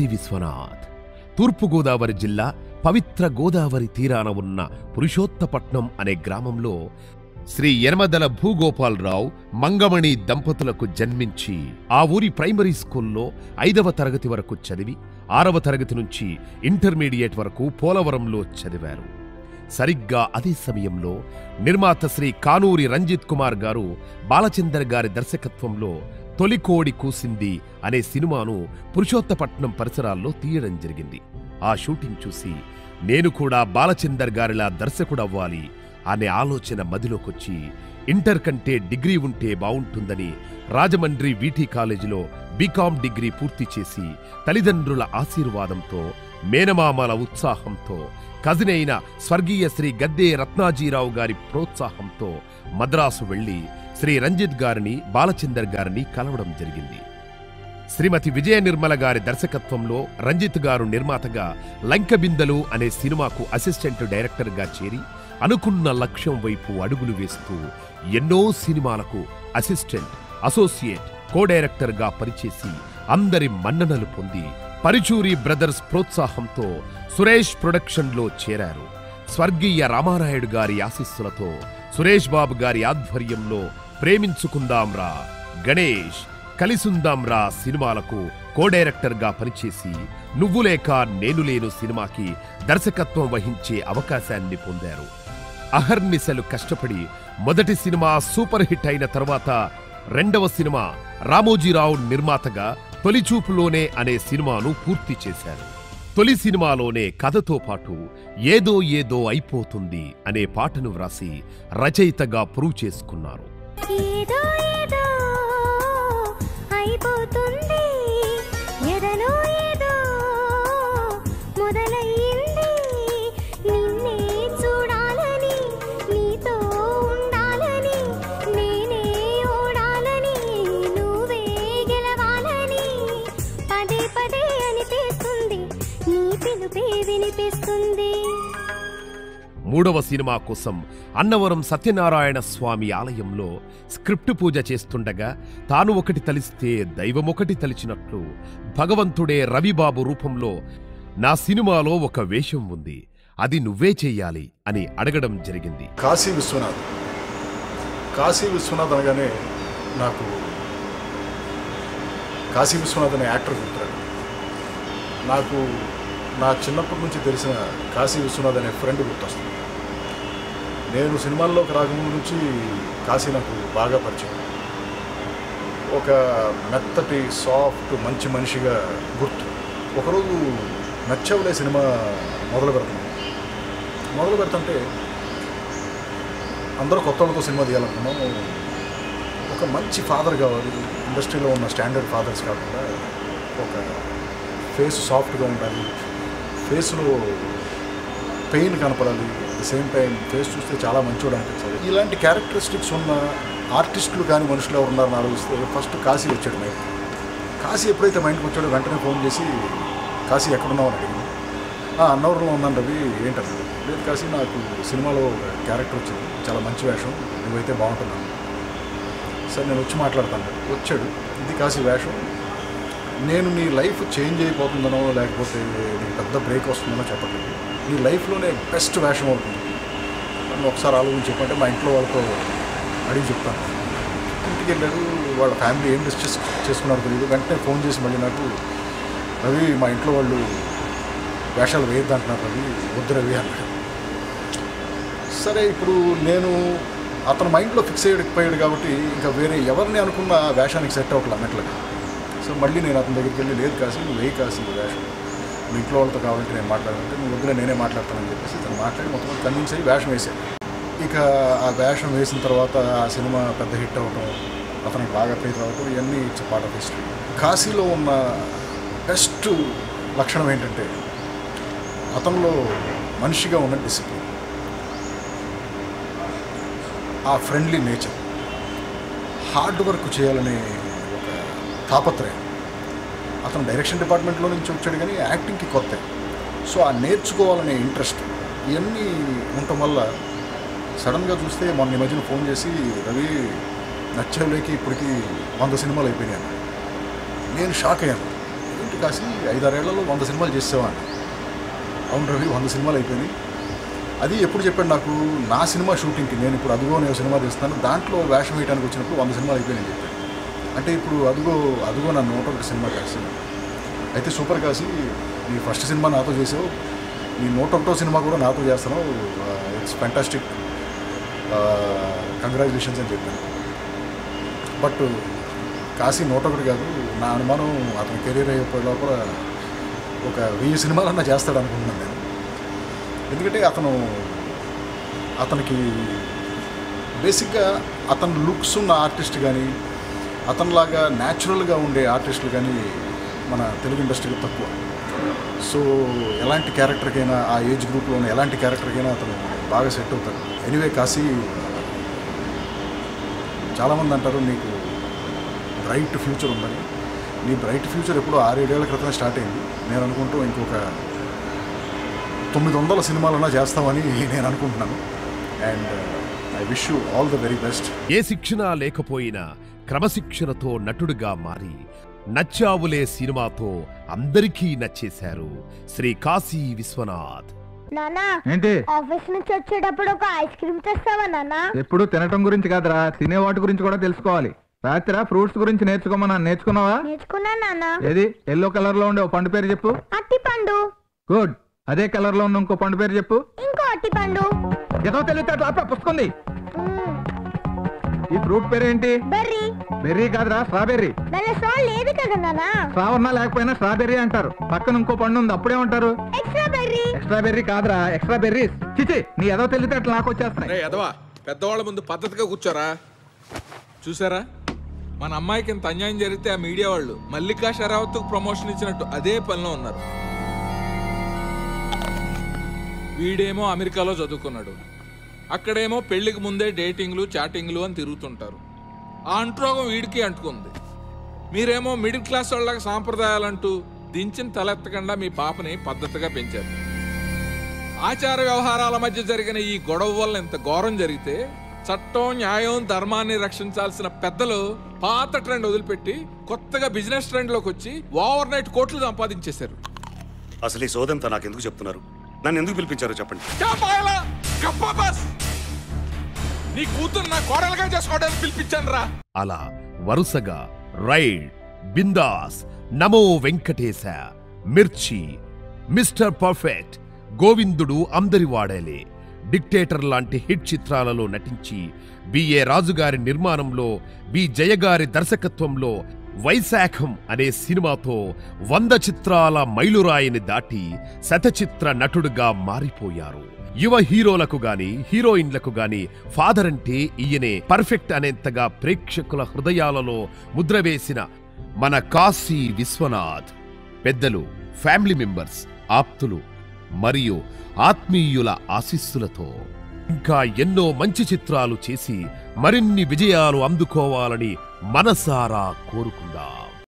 కాశీ విశ్వనాథ్ తూర్పుగోదావరి జిల్లా పవిత్ర గోదావరి తీరాన ఉన్న పురుషోత్తపట్నం అనే గ్రామంలో శ్రీ యనమదల భూగోపాలరావు మంగమణి దంపతులకు జన్మించి ఆ ఊరి ప్రైమరీ స్కూల్లో ఐదవ తరగతి వరకు చదివి ఆరవ తరగతి నుంచి ఇంటర్మీడియట్ వరకు పోలవరంలో చదివారు సరిగ్గా అదే సమయంలో నిర్మాత శ్రీ కానూరి రంజిత్ కుమార్ గారు బాలచందర్ గారి దర్శకత్వంలో తొలికోడి కూసింది అనే సినిమాను పురుషోత్తపట్నం పరిసరాల్లో తీయడం జరిగింది ఆ షూటింగ్ చూసి నేను కూడా బాలచందర్ గారిలా దర్శకుడవ్వాలి అనే ఆలోచన మదిలోకొచ్చి ఇంటర్ కంటే డిగ్రీ ఉంటే బావుంటుందని రాజమండ్రి వీటీ కాలేజీలో బీకాం డిగ్రీ పూర్తి చేసి తల్లిదండ్రుల ఆశీర్వాదంతో మేనమామల ఉత్సాహంతో కజిన్ అయిన స్వర్గీయ శ్రీ గద్దే రత్నాజీరావు గారి ప్రోత్సాహంతో మద్రాసు వెళ్లి శ్రీ రంజిత్ గారిని బాలచందర్ గారిని కలవడం జరిగింది శ్రీమతి విజయ నిర్మల గారి దర్శకత్వంలో రంజిత్ గారు నిర్మాతగా లంకబిందలు అనే సినిమాకు అసిస్టెంట్ డైరెక్టర్గా చేరి అనుకున్న లక్ష్యం వైపు అడుగులు వేస్తూ ఎన్నో సినిమాలకు అసిస్టెంట్ అసోసియేట్ కో డైరెక్టర్గా పనిచేసి అందరి మన్ననలు పొంది పరిచూరి బ్రదర్స్ ప్రోత్సాహంతో సురేష్ ప్రొడక్షన్లో చేరారు స్వర్గీయ రామారాయుడు గారి ఆశీస్సులతో సురేష్ బాబు గారి ఆధ్వర్యంలో ప్రేమించుకుందాంరా గణేష్ కలిసుందాంరా సినిమాలకు కో డైరెక్టర్గా పనిచేసి నువ్వు లేక నేను లేను సినిమాకి దర్శకత్వం వహించే అవకాశాన్ని పొందారు అహర్నిశలు కష్టపడి మొదటి సినిమా సూపర్ హిట్ అయిన తర్వాత రెండవ సినిమా రామోజీరావు నిర్మాతగా తొలిచూపులోనే అనే సినిమాను పూర్తి చేశారు తొలి సినిమాలోనే కథతో పాటు ఏదో ఏదో అయిపోతుంది అనే పాటను వ్రాసి రచయితగా ప్రూవ్ చేసుకున్నారు ఏదో ఏదో అయిపోతుంది ఎదలో ఏదో మొదలయ్యింది నిన్నే చూడాలని నీతో ఉండాలని నేనే ఓడాలని నువ్వే గెలవాలని పదే పదే అనిపిస్తుంది నీ పిలుపే వినిపిస్తుంది మూడవ సినిమా కోసం అన్నవరం సత్యనారాయణ స్వామి ఆలయంలో స్క్రిప్ట్ పూజ చేస్తుండగా తాను ఒకటి తలిస్తే దైవమొకటి తలిచినట్లు భగవంతుడే రవిబాబు రూపంలో నా సినిమాలో ఒక వేషం ఉంది అది నువ్వే చెయ్యాలి అని అడగడం జరిగింది కాశీ విశ్వనాథ్ కాశీ విశ్వనాథ్ అనగానే నాకు కాశీ విశ్వనాథ్ అనే యాక్టర్ గుర్తురాడు నాకు నా చిన్నప్పటి నుంచి తెలిసిన కాశీ విశ్వనాథ్ అనే ఫ్రెండ్ గుర్తొస్తుంది నేను సినిమాల్లోకి రాకముందు నుంచి కాశీ నాకు బాగా పరిచయం ఒక మెత్తటి సాఫ్ట్ మంచి మనిషిగా గుర్తు ఒకరోజు నచ్చవులే సినిమా మొదలు పెడుతున్నాను మొదలు పెడుతుంటే అందరూ కొత్త వాళ్ళతో సినిమా తీయాలనుకున్నాం ఒక మంచి ఫాదర్ కావాలి ఇండస్ట్రీలో ఉన్న స్టాండర్డ్ ఫాదర్స్ కాకుండా ఒక ఫేస్ సాఫ్ట్గా ఉండాలి ఫేస్లో పెయిన్ కనపడాలి at the same time face చూస్తే చాలా మంచోడు అనిపించాలి ఇలాంటి క్యారెక్టరిస్టిక్స్ ఉన్న ఆర్టిస్టులు కానీ మనుషులు ఎవరు ఉన్నారని ఆలోచిస్తే ఫస్ట్ కాశీ వచ్చాడు మైండ్ కాశీ ఎప్పుడైతే మైండ్కి వచ్చాడో వెంటనే ఫోన్ చేసి కాశీ ఎక్కడున్నావు అని అడిగింది "ఆ, అన్నవరంలో ఉన్నాను రవి ఏంటది లేదు కాశీ నాకు సినిమాలో ఒక క్యారెక్టర్ వచ్చింది చాలా మంచి వేషం నువ్వైతే బాగుంటున్నాను సరే నేను వచ్చి మాట్లాడతాను వచ్చాడు ఇది కాశీ వేషం నేను నీ లైఫ్ చేంజ్ అయిపోతుందనో లేకపోతే నీ పెద్ద బ్రేక్ వస్తుందనో చెప్పట్లేదు నీ లైఫ్లోనే బెస్ట్ వేషం అవుతుంది నన్ను ఒకసారి ఆలోచించి చెప్పంటే మా ఇంట్లో వాళ్ళతో అడిగి చెప్తాను ఇంటికి వెళ్ళాడు వాళ్ళ ఫ్యామిలీ ఏం డిస్కస్ చేసుకున్నారో తెలియదు వెంటనే ఫోన్ చేసి మళ్ళీ నాకు రవి మా ఇంట్లో వాళ్ళు వేషాలు వేయద్దు అంటున్నారు రవి వద్దు రవి అన్నాడు సరే ఇప్పుడు నేను అతని మైండ్లో ఫిక్స్ అయిపోయాడు కాబట్టి ఇంకా వేరే ఎవరిని అనుకున్న ఆ వేషానికి సెట్ అవ్వట్లేదు అన్నట్లుగా సో మళ్ళీ నేను అతని దగ్గరికి వెళ్ళి లేదు కాసి నువ్వు వేయి కాసి ఈ వేషం మీ ఇంట్లో వాళ్ళతో కావాలంటే నేను మాట్లాడాలంటే నువ్వు వద్దులే నేనే మాట్లాడతానని చెప్పేసి తను మాట్లాడి మొత్తం కన్విన్స్ అయ్యి వేషం వేసాడు ఇక ఆ వేషం వేసిన తర్వాత ఆ సినిమా పెద్ద హిట్ అవ్వటం అతనికి బాగా పేరు రావటం ఇవన్నీ ఇట్స్ పార్ట్ ఆఫ్ హిస్టరీ కాశీలో ఉన్న బెస్ట్ లక్షణం ఏంటంటే అతనిలో మనిషిగా ఉన్న డిసిప్లిన్ ఆ ఫ్రెండ్లీ నేచర్ హార్డ్ వర్క్ చేయాలనే ఒక తాపత్రయం అతను డైరెక్షన్ డిపార్ట్మెంట్లో నుంచి వచ్చాడు కానీ యాక్టింగ్కి కొత్త సో ఆ నేర్చుకోవాలనే ఇంట్రెస్ట్ ఇవన్నీ ఉండటం వల్ల సడన్గా చూస్తే మొన్న ఈ మధ్యన ఫోన్ చేసి రవి నచ్చలేకి ఇప్పటికి వంద సినిమాలు అయిపోయినాయి అన్నాడు. నేను షాక్ అయ్యాను ఏంటి కాసి ఐదారేళ్లలో వంద సినిమాలు చేసేవాడిని అవును రవి వంద సినిమాలు అయిపోయినాయి అది ఎప్పుడు చెప్పాడు నాకు నా సినిమా షూటింగ్కి నేను ఇప్పుడు అదుగో నేను సినిమా తీస్తాను దాంట్లో వేషం వేయడానికి వచ్చినప్పుడు వంద సినిమాలు అయిపోయినాయి చెప్పాడు అంటే ఇప్పుడు అదుగో అదుగో నా నూట ఒకటి సినిమా కాసి అయితే సూపర్ కాసి నీ ఫస్ట్ సినిమా నాతో చేసావు నీ నూట ఒకటో సినిమా కూడా నాతో చేస్తున్నావు ఇట్స్ ఫ్యాంటాస్టిక్ కంగ్రాచులేషన్స్ అని చెప్పాను బట్ కాశీ నూట ఒకటి కాదు నా అనుమానం అతని కెరీర్ అయిపోయే లోపల ఒక వెయ్యి సినిమాలన్నా చేస్తాడు అనుకుంటున్నాను నేను ఎందుకంటే అతను అతనికి బేసిక్గా అతని లుక్స్ ఉన్న ఆర్టిస్ట్ కానీ అతనిలాగా న్యాచురల్గా ఉండే ఆర్టిస్టులు కానీ మన తెలుగు ఇండస్ట్రీలో తక్కువ సో ఎలాంటి క్యారెక్టర్కైనా ఆ ఏజ్ గ్రూప్లో ఉన్న ఎలాంటి క్యారెక్టర్కైనా అతను బాగా సెట్ అవుతాడు ఎనీవే కాశీ చాలామంది అంటారు నీకు బ్రైట్ ఫ్యూచర్ ఉందని నీ బ్రైట్ ఫ్యూచర్ ఎప్పుడో ఆరేడేళ్ల క్రితమే స్టార్ట్ అయింది నేను అనుకుంటూ ఇంకొక తొమ్మిది వందల సినిమాలన్నా చేస్తామని నేను అనుకుంటున్నాను and I wish you all the very best ఏ శిక్షణ లేకపోయినా క్రమశిక్షణతో నటుడుగా మారి నచ్చావులే సినిమాతో అందరికీ నచ్చేశారు శ్రీ కాశీ విశ్వనాథ్ నానా ఏంటి ఆఫీస్ నుంచి వచ్చేటప్పుడు ఒక ఐస్ క్రీమ్ తెస్తావా నానా ఎప్పుడు తినటం గురించి కాదురా తినే వాటి గురించి కూడా తెలుసుకోవాలి రాత్రి ఫ్రూట్స్ గురించి నేర్చుకోమన్నా నేర్చుకున్నావా నేర్చుకున్నా నానా ఏది ఎల్లో కలర్ లో ఉండే ఓ పండు పేరు చెప్పు అట్టి పండు గుడ్ అదే కలర్ లో ఉన్న ఇంకో పండు పేరు చెప్పు ఇంకో అట్టి పండు ఏదో తెలియతే అట్లా ఆపరా, పుస్తకంది మ్మ్. ఈ ఫ్రూట్ పేరు ఏంటి బెర్రీ బెర్రీ కాదురా స్ట్రాబెర్రీ దానిలో సాల్ లేదు కదా నానా స్ట్రావన్నా లేకపోయినా స్ట్రాబెర్రీ అంటారు పక్కన ఇంకో పండు ఉంది అప్పుడేమంటారు ఎక్స్ట్రా బెర్రీ ఎక్స్ట్రా బెర్రీ కాదురా ఎక్స్ట్రా బెర్రీస్ చిచి నీ ఏదో తెలియతే అట్లా నాకు వచ్చేస్తున్నాయి రే ఎదవా పెద్దవాళ్ళ ముందు పద్ధతిగా కూర్చోరా చూసారా మన అమ్మాయికి ఇంత అన్యాయం జరిగితే ఆ మీడియా వాళ్ళు మల్లికా షరావత్ ప్రమోషన్ ఇచ్చినట్టు అదే పనిలో ఉన్నారు వీడేమో అమెరికాలో చదువుకున్నాడు అక్కడేమో పెళ్లికి ముందే డేటింగ్లు చాటింగ్లు అని తిరుగుతుంటారు ఆ అంటురోగం వీడికి అంటుకుంది మీరేమో మిడిల్ క్లాస్ వాళ్ళకి సాంప్రదాయాలంటూ దించిన తలెత్తకుండా మీ పాపని పద్ధతిగా పెంచారు ఆచార వ్యవహారాల మధ్య జరిగిన ఈ గొడవ వల్ల ఇంత ఘోరం జరిగితే చట్టం న్యాయం ధర్మాన్ని రక్షించాల్సిన పెద్దలు పాత ట్రెండ్ వదిలిపెట్టి కొత్తగా బిజినెస్ ట్రెండ్ లోకి వచ్చి ఓవర్ నైట్ కోట్లు సంపాదించేశారు అసలు ఈ సోదంతా నాకు ఎందుకు చెప్తున్నారు నన్ను ఎందుకు పిలిపించారో చెప్పండి చాపాయలా? గప్ప బస్! నీ కూతురు నా కోడలుగా చేసుకోవడానికి పిలిపించాను రా అలా వరుసగా రైడ్ బిందాస్ నమో వెంకటేశ మిర్చి మిస్టర్ పర్ఫెక్ట్ గోవిందుడు అందరి వాడేలే డిక్టేటర్ లాంటి హిట్ చిత్రాలలో నటించి బిఏ రాజుగారి నిర్మాణంలో బి జయగారి దర్శకత్వంలో వైశాఖం అనే సినిమాతో వంద చిత్రాల మైలురాయిని దాటి శతచిత్ర నటుడుగా మారిపోయారు యువ హీరోలకు గాని హీరోయిన్లకు గాని ఫాదర్ అంటే ఈయనే పర్ఫెక్ట్ అనేంతగా ప్రేక్షకుల హృదయాలలో ముద్ర వేసిన మన కాశీ విశ్వనాథ్ పెద్దలు ఫ్యామిలీ మెంబర్స్ ఆప్తులు మరియు ఆత్మీయుల ఆశీస్సులతో ఇంకా ఎన్నో మంచి చిత్రాలు చేసి మరిన్ని విజయాలు అందుకోవాలని మనసారా కోరుకుందాం